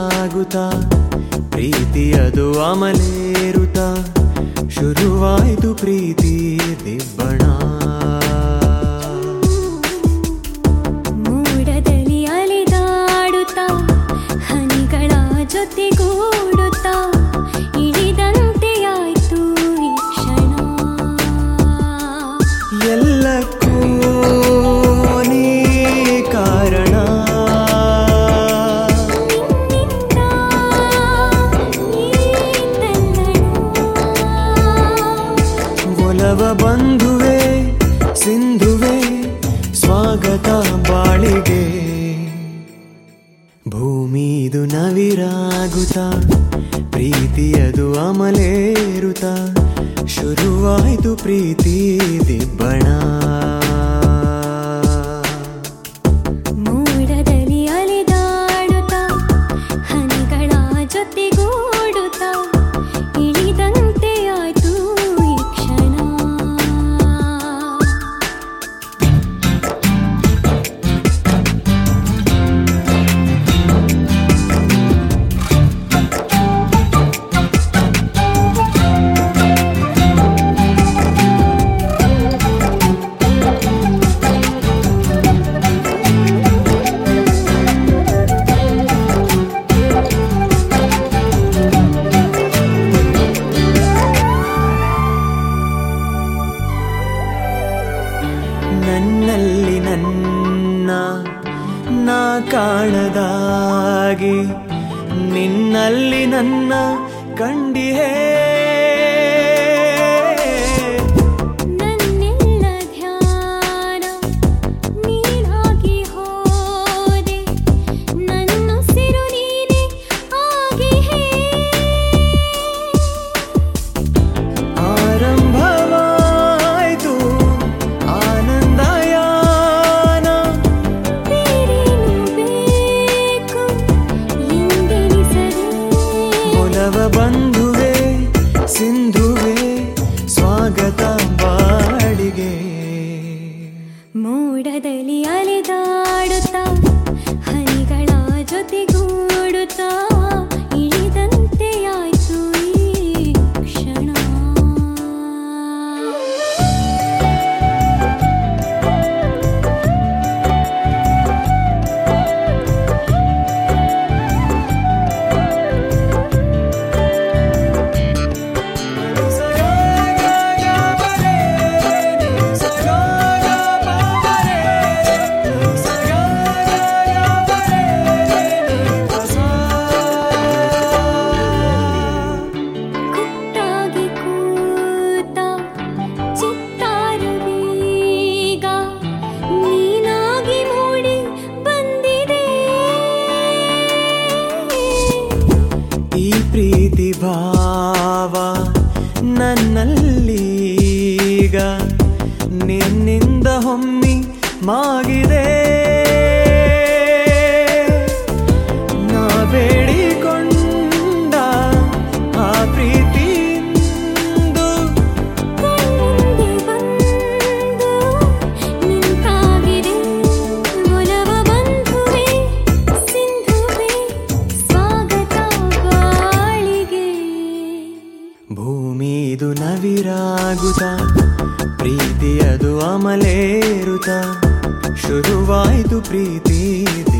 ನವಿರಾಗುತ್ತ ಪ್ರೀತಿಯದು ಅಮಲೇರುತ್ತ ಶುರುವಾಯ್ತು ಪ್ರೀತಿ ದಿಬ್ಬಣ ಮೂಡದಲ್ಲಿ ಅಲೆದಾಡುತ್ತಾ ಹನಿಗಳ ಜೊತೆಗೂಡುತ್ತಾ ಇಳಿದಂತೆಯಾಯ್ತು ಈ ಕ್ಷಣ ಎಲ್ಲಕ್ಕೂ ನೀ ಕಾರಣ ನಿನ್ನಿಂದ ಈ ತಲ್ಲಣ ಒಲವ ಬಂಧುವೆ ಸಿಂಧುವೆ ಸ್ವಾಗತ ಬಾಳಿಗೆ ಭೂಮಿದು ನವಿರಾಗುತ್ತ ಪ್ರೀತಿಯದು ಅಮಲೇರುತ್ತ ಶುರುವಾಯ್ತು ಪ್ರೀತಿ ದಿಬ್ಬಣ ಮೂಡದಲ್ಲಿ ಅಲೆದಾಡುತ್ತಾ ಹನಿಗಳ ಜೊತೆಗೂಡುತ್ತಾ ಇಳಿದಂತೆಯಾಯ್ತು ಈ ಕ್ಷಣ ನನ್ನಲ್ಲಿ ನನ್ನ ನಾ ಕಾಣದಾಗಿ ನಿನ್ನಲ್ಲಿ ನನ್ನ ಕಂಡಿಹೇ ನನ್ನೆಲ್ಲ ಧ್ಯಾನ ನೀನಾಗಿ ಹೋದೆ ನನ್ನುಸಿರು ನೀನೆ ಆಗಿಹೇ ಆರಂಭವಾಯ್ತು ಆನಂದಯಾನ ಬೇರೇನು ಬೇಕು ಎಂದೆನಿಸದೆ ಒಲವ ಬಂಧುವೆ ಸಿಂಧುವೆ ಸ್ವಾಗತ ಬಾಳಿಗೆ ಮೋಡದಲ್ಲಿ ಅಲೆದಾಡುತ್ತಾ ಹನಿಗಳ ಜೊತೆಗೂಡುತ್ತಾ ಇಳಿದಂತೆಯಾಯ್ತು ಈ ಕ್ಷಣ ಕುಟ್ಟಾಗಿ ಕೂತ ಚಿತ್ತಾರವೀಗ ನೀನಾಗಿ ಮೂಡಿ ಬಂದಿದೆ ಈ ಪ್ರೀತಿ ಭಾವ ನನ್ನಲ್ಲೀಗ ನಿನ್ನಿಂದ ಹೊಮ್ಮಿ ಮಾಗಿದೆ ನಾ ಬೇಡಿಕೊಂಡ ಆ ಪ್ರೀತಿಯಿಂದ ಕಣ್ಮುಂದೆ ಬಂದು ನಿಂತಾಗಿದೆ ಒಲವ ಬಂಧುವೆ ಸಿಂಧುವೆ ಸ್ವಾಗತ ಬಾಳಿಗೆ ಭೂಮಿದು ನವಿರಾಗುತ್ತ ಪ್ರೀತಿಯದು ಅಮಲೇರುತ್ತ ಶುರುವಾಯ್ತು ಪ್ರೀತಿ